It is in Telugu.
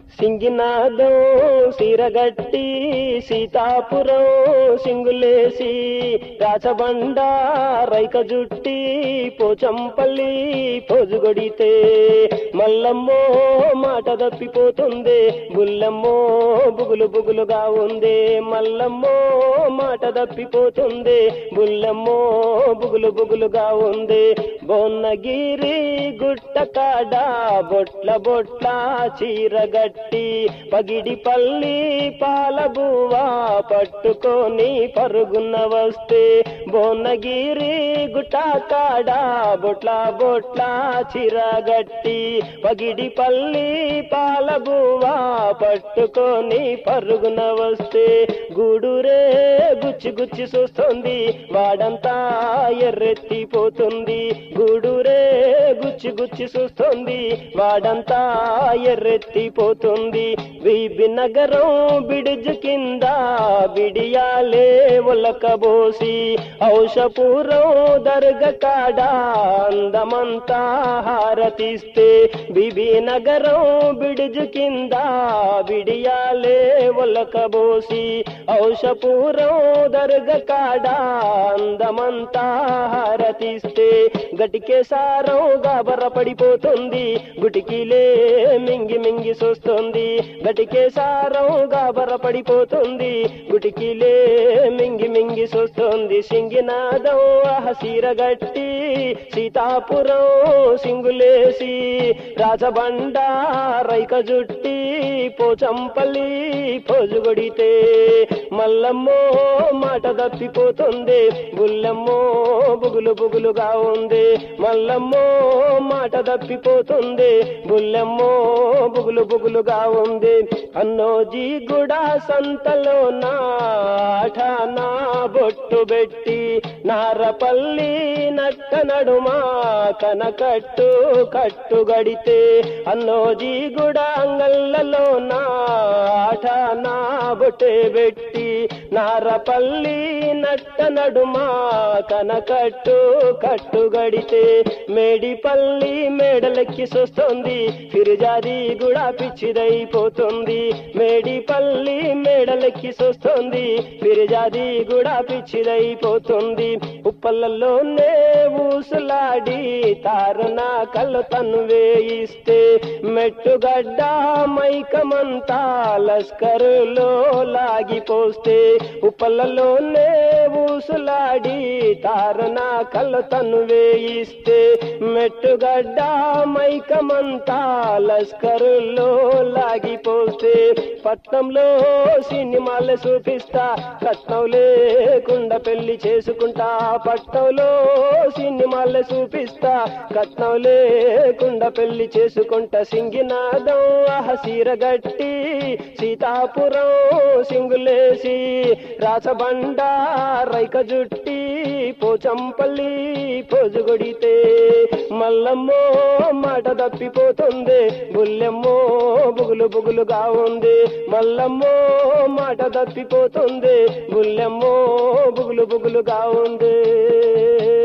సింగినాదం సిరగట్టి సీతాపురం సింగులేసి రాచబండ రైక జుట్టి పోచంపల్లి పోజుగొడితే మల్లమ్మో మాట తప్పిపోతుంది బుల్లమ్మో బుగులు బుగులుగా ఉంది మల్లమ్మో మాట తప్పిపోతుంది బుల్లమ్మో బుగులు బుగులుగా ఉంది బొన్నగిరి గుట్ట కాడ బొట్ల బొట్ల చీరగట్టి పగిడి పల్లి పాలబువా పట్టుకొని పరుగున్న వస్తే బొన్నగిరి గుట్ట కాడ బొట్ల బొట్ల చీరగట్టి పగిడి పల్లి పాలబువా పట్టుకొని పరుగున వస్తే గూడురే గుచ్చి గుచ్చి చూస్తుంది వాడంతా ఎర్రెత్తిపోతుంది గూడురే గుచ్చి గుచ్చి చూస్తుంది వాడంతా ఎర్రెత్తిపోతుంది వీబి నగరం బిడిజు కింద బిడియాలే ఒలకబోసి ఔషపురం దర్గ కాడ అందమంతా హారతిస్తే బిబి నగరం బిడిజు కింద బిడియాలే ఒలకబోసి ఔషపురం దర్గ కాడ అందమంతా హారతిస్తే గటికే సారం గాబర పడిపోతుంది గుటికిలే మింగి మింగి చూస్తుంది గటికే సారం గాబర పడిపోతుంది గుటికిలే మింగి మింగి చూస్తుంది సింగినాదం హసీర గట్టి సీతాపురం సింగులేసి రాజబండ రైక జుట్టి పోచంపల్లి పోజుగొడితే మల్లమ్మో మాట తప్పిపోతుంది బుల్లమ్మో బుగులు బుగులుగా ఉంది మల్లమ్మో మాట తప్పిపోతుంది బుల్లమ్మో బుగులు బుగులుగా ఉంది అన్నోజీ గుడా సంతలో నాఠానా బొట్టు పెట్టి నారపల్లి నట్ట నడుమా కనకట్టు కట్టు గడితే అన్నోజీ గుడా అంగళ్ళలో నాఠానా బొట్టే పెట్టి నారపల్లి నట్ట నడుమా కనకట్టు కట్టు గడితే మేడిపల్లి మేడలెక్కి చూస్తుంది ఫిరుజాది గుడా పిచ్చిదైపోతుంది మేడిపల్లి మేడలెక్కి చూస్తుంది ఫిరుజాది గుడా పిచ్చిదైపోతుంది ఉప్పలలోనే ఊసులాడి తారన కళ్ళు తను వేయిస్తే మెట్టుగడ్డ మైకమంతా లస్కరులో లాగిపోస్తే ఉప్పలలోనే ఊసులాడి తారన కళ్ళు తను వేయిస్తే మెట్టుగడ్డ మైకమంతా లస్కరులో లాగిపోస్తే పట్నంలో సినిమాలు చూపిస్తా కట్నం లేకుండా పెళ్లి చేసుకుంటా పట్నంలో సినిమాలు చూపిస్తా కట్నం లేకుండా పెళ్లి చేసుకుంటా సింగినాదం హసీర గట్టి సీతాపురం సింగులేసి రాచబండ రైక జుట్టి పోచంపల్లి పోజుగొడితే మల్లమ్మో మాట తప్పిపోతుంది బుల్లెమ్మో బుగులు బుగులుగా ఉంది మల్లమ్మో మాట తప్పిపోతుంది బుల్లెమ్మో బుగులు బుగులుగా ఉంది